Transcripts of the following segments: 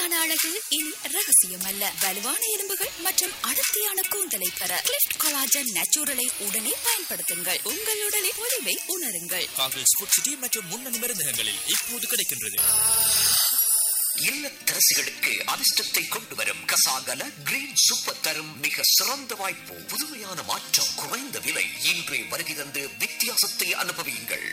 வெளிப்படையான அழகு இனி ரகசியம் அல்ல வலுவான எலும்புகள் மற்றும் அடர்த்தியான கூந்தலை பெற கிளிஃப்ட் கொலாஜன் நேச்சுரலை உடனே பயன்படுத்துங்கள் உங்கள் உடலின் பொலிவை உணருங்கள் காகில் ஸ்போர்ட் சிட்டி மற்றும் முன்னணி மருந்தகங்களில் இப்போது கிடைக்கின்றது இல்லத்தரசிகளுக்கு அதிர்ஷ்டத்தை கொண்டு வரும் கசாகல கிரீன் சூப்பர் தரும் மிக சிறந்த வாய்ப்பு புதுமையான மாற்றம் குறைந்த விலை இன்றே வருகை தந்து வித்தியாசத்தை அனுபவியுங்கள்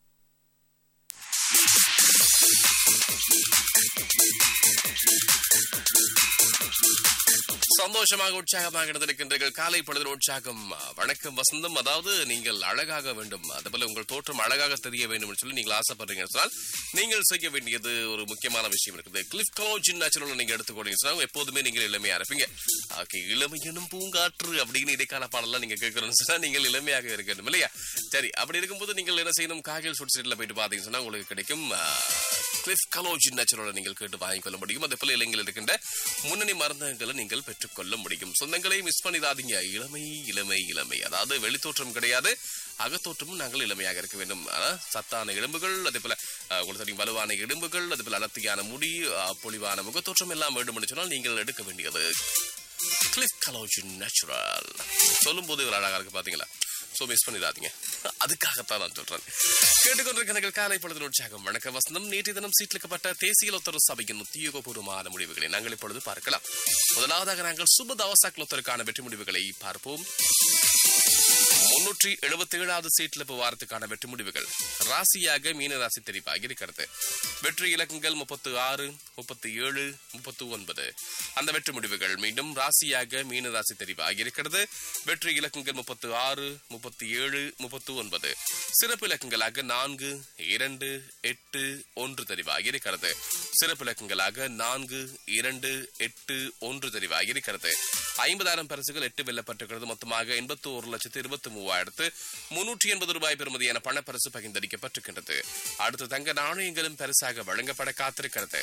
சந்தோஷமாக உற்சாகமாக இருந்திருக்கின்றீர்கள் காலை பொழுது உற்சாகம் வணக்கம் வசந்தம் அதாவது நீங்கள் அழகாக வேண்டும் அதுபோல உங்கள் தோற்றம் அழகாக தெரிய வேண்டும் என்று சொல்லி நீங்கள் ஆசைப்படுறீங்க சொன்னால் நீங்கள் செய்ய வேண்டியது ஒரு முக்கியமான விஷயம் இருக்குது கிளிஃப் கலோஜின் நேச்சுரல் நீங்க எடுத்துக்கொண்டீங்க சொன்னால் எப்போதுமே நீங்கள் இளமையா இருப்பீங்க ஆகே இளமையனும் பூங்காற்று அப்படின்னு இடைக்கால பாடலாம் நீங்க கேட்கணும்னு சொன்னா நீங்கள் இளமையாக இருக்கணும் இல்லையா சரி அப்படி இருக்கும்போது நீங்கள் என்ன செய்யணும் காகில் ஃபுட் ஸ்ட்ரீட்ல போயிட்டு பாத்தீங்கன்னு சொன்னா உங்களுக்கு கிடைக்கும் கிளிஃப் கலோஜின் நேச்சுரல் நீங்கள் கேட்டு வாங்கிக் கொள்ள முடியும் அதே போல இளைஞர்கள் இருக்கின்ற முன்னணி மருந்தகங்களை நீங்கள் பெற்றுக்கொள்ள முடியும் சொந்தங்களை மிஸ் பண்ணிடாதீங்க இளமை இளமை இளமை அதாவது வெளித்தோற்றம் கிடையாது அகத்தோற்றமும் நாங்கள் இளமையாக இருக்க வேண்டும் ஆனா, சத்தான எலும்புகள் அதே போல அஹ், உங்களுக்கு தெரியும் வலுவான எலும்புகள் அதே போல அடர்த்தியான முடி அஹ், பொலிவான முகத்தோற்றம் எல்லாம் வேண்டும் என்று சொன்னால் நீங்கள் எடுக்க வேண்டியது கிளிஃப் கலோஜின் நேச்சுரல் சொல்லும் போது இவர் அழகா இருக்கு பாத்தீங்களா சோ மிஸ் பண்ணிடாதீங்க அதுக்காகத்தான் நான் சொல்றேன் கேட்டுக்கொண்டிருக்கிற காலை பொழுது உற்சாகம் வணக்க வசந்தம் நேற்றைய தினம் சீட்லிக்கப்பட்ட தேசிய லொத்தர சபையின் உத்தியோகபூர்வமான முடிவுகளை நாங்கள் இப்பொழுது பார்க்கலாம் முதலாவதாக நாங்கள் சுப தவசாக் லொத்தருக்கான வெற்றி முடிவுகளை பார்ப்போம் முன்னூற்றி எழுபத்தி ஏழாவது சீட்ல வாரத்துக்கான வெற்றி முடிவுகள் ராசியாக மீன ராசி தெரிவாகி இருக்கிறது வெற்றி இலக்கங்கள் முப்பத்து ஆறு முப்பத்தி ஏழு முப்பத்து ஒன்பது அந்த வெற்றி முடிவுகள் மீண்டும் ராசியாக மீன ராசி தெரிவாகி இருக்கிறது வெற்றி இலக்கங்கள் முப்பத்து ஆறு முப்பத்தி ஏழு முப்பத்து ஒன்பது சிறப்பு இலக்கங்களாக நான்கு இரண்டு எட்டு ஒன்று தெரிவாகி இருக்கிறது சிறப்பு இலக்கங்களாக நான்கு இரண்டு எட்டு ஒன்று தெரிவாகி இருக்கிறது ஐம்பதாயிரம் பரிசுகள் எட்டு வெல்லப்பட்டிருக்கிறது மொத்தமாக எண்பத்தி ஒரு லட்சத்து இருபத்தி மூவாயிரத்து முன்னூற்றி எண்பது ரூபாய் பெறுமதியான பணப்பரிசு பகிர்ந்தளிக்கப்பட்டிருக்கின்றது அடுத்து தங்க நாணயங்களும் பரிசாக வழங்கப்பட காத்திருக்கிறது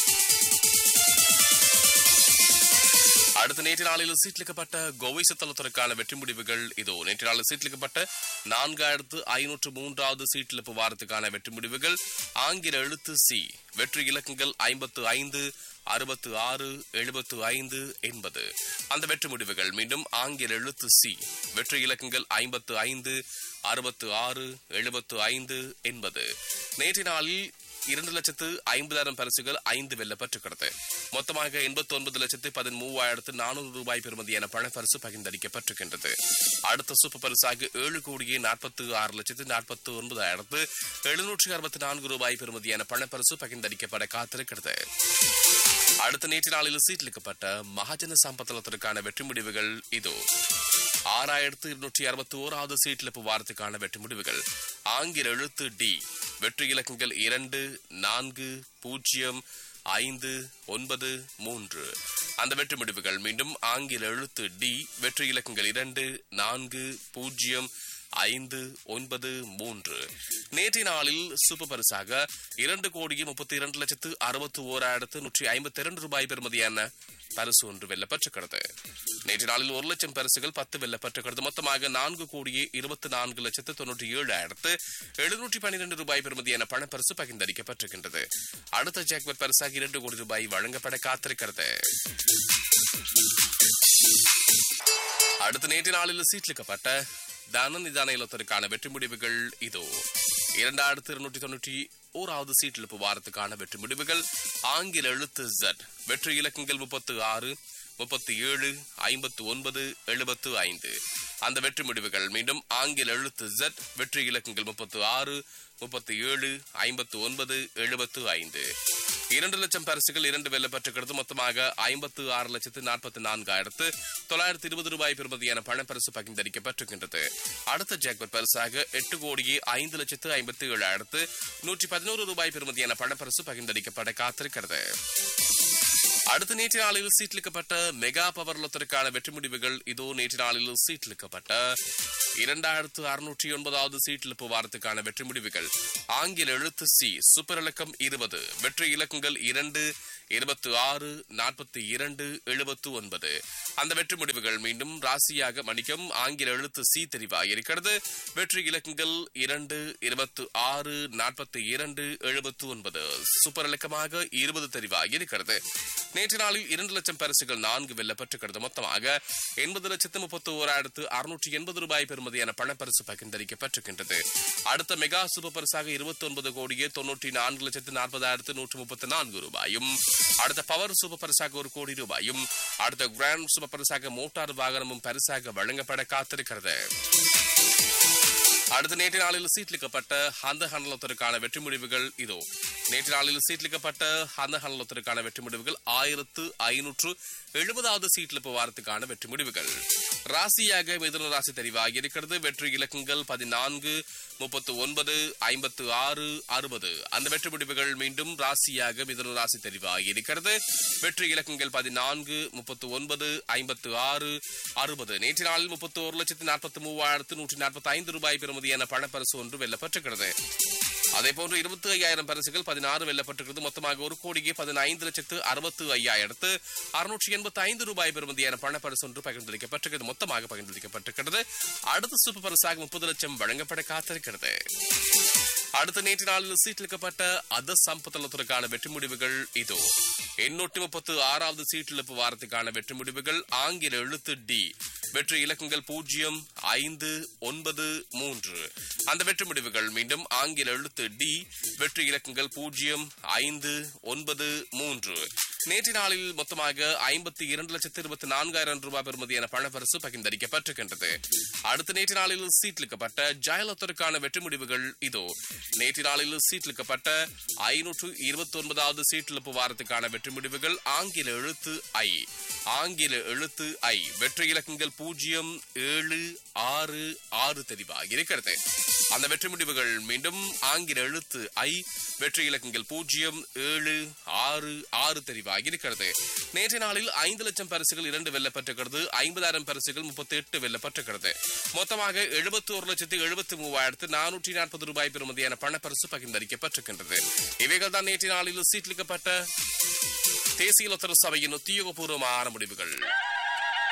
அடுத்த நேற்று நாளில் சீட்லிக்கப்பட்ட கோவை சுத்தலத்திற்கான வெற்றி முடிவுகள் இதோ நேற்று நாளில் சீட்லிக்கப்பட்ட நான்காயிரத்து ஐநூற்று மூன்றாவது சீட்டிழப்பு வாரத்துக்கான வெற்றி முடிவுகள் ஆங்கில எழுத்து சி வெற்றி இலக்கங்கள் ஐம்பத்து ஐந்து அறுபத்து ஆறு எழுபத்து ஐந்து எண்பது அந்த வெற்றி முடிவுகள் மீண்டும் ஆங்கில எழுத்து சி வெற்றி இலக்கங்கள் ஐம்பத்து ஐந்து அறுபத்து ஆறு எழுபத்து ஐந்து எண்பது நேற்று நாளில் இரண்டு லட்சத்து ஐம்பதாயிரம் பரிசுகள் ஐந்து வெல்லப்பட்டிருக்கிறது மொத்தமாக எண்பத்தி ஒன்பது லட்சத்து பதிமூவாயிரத்து நானூறு ரூபாய் பெறுமதியான பணப்பரிசு பகிர்ந்தளிக்கப்பட்டிருக்கின்றது அடுத்த சூப்பர் பரிசாக ஏழு கோடியே நாற்பத்தி ஆறு லட்சத்து நாற்பத்தி ஒன்பதாயிரத்து எழுநூற்றி அறுபத்தி நான்கு ரூபாய் பெறுமதியான பணப்பரிசு பகிர்ந்தளிக்கப்பட காத்திருக்கிறது அடுத்த நேற்று நாளில் சீட்லிக்கப்பட்ட மகாஜன சம்பத்தலத்திற்கான வெற்றி முடிவுகள் இதோ ஆறாயிரத்து இருநூற்றி அறுபத்தி ஓராவது சீட்லிப்பு வாரத்துக்கான வெற்றி முடிவுகள் ஆங்கில எழுத்து டி வெற்றி இலக்கங்கள் இரண்டு நான்கு பூஜ்ஜியம் ஐந்து ஒன்பது மூன்று அந்த வெற்றி முடிவுகள் மீண்டும் ஆங்கில எழுத்து டி வெற்றி இலக்கங்கள் இரண்டு நான்கு பூஜ்ஜியம் ஐந்து ஒன்பது மூன்று நேற்றைய நாளில் சூப்பர் பரிசாக இரண்டு கோடியே முப்பத்தி இரண்டு லட்சத்து அறுபத்தி ஓராயிரத்து நூற்றி ஐம்பத்தி இரண்டு ரூபாய் பெறுமதியான பரிசு ஒன்று வெல்லப்பட்டிருக்கிறது நேற்று நாளில் ஒரு லட்சம் பரிசுகள் பத்து வெல்லப்பட்டிருக்கிறது மொத்தமாக நான்கு கோடியே இருபத்தி நான்கு லட்சத்து தொண்ணூற்றி ஏழாயிரத்து எழுநூற்றி பன்னிரண்டு ரூபாய் பெறுமதியான பணப்பரிசு பகிர்ந்தளிக்கப்பட்டிருக்கின்றது அடுத்த ஜாக்பட் பரிசாக இரண்டு கோடி ரூபாய் வழங்கப்பட காத்திருக்கிறது அடுத்த நேற்று நாளில் சீட்லிக்கப்பட்ட தன நிதான இலத்திற்கான வெற்றி முடிவுகள் இதோ இரண்டாயிரத்து இருநூற்றி தொண்ணூற்றி ஓராவது சீட்டிழப்பு வாரத்துக்கான வெற்றி முடிவுகள் ஆங்கில எழுத்து Z வெற்றி இலக்கங்கள் முப்பத்து ஆறு முப்பத்தி ஏழு ஐம்பத்து ஒன்பது எழுபத்து ஐந்து அந்த வெற்றி முடிவுகள் மீண்டும் ஆங்கில எழுத்து Z வெற்றி இலக்கங்கள் முப்பத்து ஆறு முப்பத்தி ஏழு ஐம்பத்து ஒன்பது எழுபத்து ஐந்து இரண்டு லட்சம் பரிசுகள் இரண்டு வெல்லப்பட்டிருக்கிறது மொத்தமாக ஐம்பத்து ஆறு லட்சத்து நாற்பத்தி நான்காயிரத்து தொள்ளாயிரத்தி இருபது ரூபாய் பெறுமதியான பணப்பரிசு பகிர்ந்தளிக்கப்பட்டிருக்கின்றது அடுத்த ஜாக்பட் பரிசாக எட்டு கோடியே ஐந்து லட்சத்து ஐம்பத்தி ஏழாயிரத்து நூற்றி பதினோரு ரூபாய் பெறுமதியான பணப்பரிசு பகிர்ந்தளிக்கப்பட காத்திருக்கிறது அடுத்த நேற்று நாளில் சீட்லிக்கப்பட்ட மெகா பவர் லொத்தருக்கான வெற்றி முடிவுகள் இதோ நேற்று நாளில் சீட்லிக்கப்பட்ட இரண்டாயிரத்து அறுநூற்றி ஒன்பதாவது சீட்டிழப்பு வாரத்துக்கான வெற்றி முடிவுகள் ஆங்கில எழுத்து சி சூப்பர் இலக்கம் இருபது வெற்றி இலக்கங்கள் இரண்டு இருபத்து ஆறு நாற்பத்தி இரண்டு எழுபத்து ஒன்பது அந்த வெற்றி முடிவுகள் மீண்டும் ராசியாக மணிக்கம் ஆங்கில எழுத்து சி தெரிவாக இருக்கிறது வெற்றி இலக்கங்கள் இரண்டு இருபத்து ஆறு நாற்பத்தி இரண்டு எழுபத்து ஒன்பது சூப்பர் இலக்கமாக இருபது தெரிவாக இருக்கிறது நேற்று நாளில் இரண்டு லட்சம் பரிசுகள் நான்கு வெல்லப்பட்டிருக்கிறது மொத்தமாக எண்பது லட்சத்து முப்பத்தி ஓராயிரத்து அறுநூற்றி எண்பது ரூபாய் பெறுமதியான பணப்பரிசு பகிர்ந்தளிக்கப்பட்டிருக்கின்றது அடுத்த மெகா சூப்பர் பரிசாக இருபத்தி ஒன்பது கோடியே தொன்னூற்றி நான்கு லட்சத்து நாற்பதாயிரத்து நூற்று முப்பத்தி நான்கு ரூபாயும் அடுத்த பவர் சூப்பர் பரிசாக ஒரு கோடி ரூபாயும் அடுத்த கிராண்ட் சூப்பர் பரிசாக மோட்டார் வாகனமும் பரிசாக வழங்கப்பட காத்திருக்கிறது அடுத்த நேற்று நாளில் சீட்லிக்கப்பட்ட அந்த ஹனலத்திற்கான வெற்றி முடிவுகள் இதோ நேற்று நாளில் சீட்லிக்கப்பட்ட அந்த ஹனலத்திற்கான வெற்றி முடிவுகள் ஆயிரத்து ஐநூற்று எழுபதாவது சீட்லிப்பு வாரத்துக்கான வெற்றி முடிவுகள் ராசியாக மிதுன ராசி தெரிவாகி இருக்கிறது வெற்றி இலக்கங்கள் பதினான்கு முப்பத்து ஒன்பது ஐம்பத்து ஆறு அறுபது அந்த வெற்றி முடிவுகள் மீண்டும் ராசியாக மிதுன ராசி தெரிவாகி இருக்கிறது வெற்றி இலக்கங்கள் பதினான்கு முப்பத்து ஒன்பது ஐம்பத்து ஆறு அறுபது நேற்று நாளில் முப்பத்தி ஒரு லட்சத்து நாற்பத்தி மூவாயிரத்து நூற்றி நாற்பத்தி ஐந்து ரூபாய் பெறுமதியான பணப்பரிசு ஒன்று வெல்லப்பட்டிருக்கிறது அதே போன்று இருபத்தி ஐயாயிரம் பரிசுகள் பதினாறு வெல்லப்பட்டிருக்கிறது மொத்தமாக ஒரு கோடியே பதினைந்து லட்சத்து அறுபத்து ஐயாயிரத்து அறுநூற்றி எண்பத்தி ஐந்து ரூபாய் பெறுமதியான பணப்பரிசு ஒன்று பகிர்ந்தளிக்கப்பட்டிருக்கிறது மொத்தமாக பகிர்ந்தளிக்கப்பட்டிருக்கிறது அடுத்த சூப்பர் பரிசாக முப்பது லட்சம் வழங்கப்பட காத்திருக்கிறது அடுத்த நேற்று நாளில் சீட்டிலிக்கப்பட்ட அத சம்பத்தலத்திற்கான வெற்றி முடிவுகள் இதோ எண்ணூற்றி முப்பத்து ஆறாவது சீட்டிழப்பு வாரத்துக்கான வெற்றி முடிவுகள் ஆங்கில எழுத்து டி வெற்றி இலக்கங்கள் பூஜ்ஜியம் ஐந்து ஒன்பது மூன்று அந்த வெற்றி முடிவுகள் மீண்டும் ஆங்கில எழுத்து டி வெற்றி இலக்கங்கள் பூஜ்ஜியம் ஐந்து ஒன்பது மூன்று நேற்று நாளில் மொத்தமாக ஐம்பத்தி இரண்டு லட்சத்து இருபத்தி நான்காயிரம் ரூபாய் பெறுமதியான பணப்பரிசு பகிர்ந்தளிக்கப்பட்டிருக்கின்றது அடுத்த நேற்று நாளில் சீட்லிக்கப்பட்ட ஜெயலலிதாவுக்கான வெற்றி முடிவுகள் இதோ நேற்று நாளில் சீட்லிக்கப்பட்ட ஐநூற்று இருபத்தி ஒன்பதாவது சீட்டிழப்பு வாரத்துக்கான வெற்றி முடிவுகள் ஆங்கில எழுத்து ஐ ஆங்கில எழுத்து ஐ வெற்றி இலக்கங்கள் பூஜ்ஜியம் ஏழு ஆறு ஆறு தெரிவாக இருக்கிறது அந்த வெற்றி முடிவுகள் மீண்டும் ஆங்கில எழுத்து ஐ வெற்றி இலக்கங்கள் பூஜ்ஜியம் ஏழு ஆறு ஆறு தெரிவாக இருக்கிறது நேற்று நாளில் ஐந்து லட்சம் பரிசுகள் இரண்டு வெல்லப்பட்டிருக்கிறது ஐம்பதாயிரம் பரிசுகள் முப்பத்தி எட்டு வெல்லப்பட்டிருக்கிறது மொத்தமாக எழுபத்தி ஒரு லட்சத்து எழுபத்தி மூவாயிரத்து நானூற்றி நாற்பது ரூபாய் பெறுமதியான பணப்பரிசு பகிர்ந்தளிக்கப்பட்டிருக்கின்றது இவைகள் தான் நேற்று நாளில் சீட்லிக்கப்பட்ட தேசிய லொத்தர சபையின் உத்தியோகபூர்வமான முடிவுகள்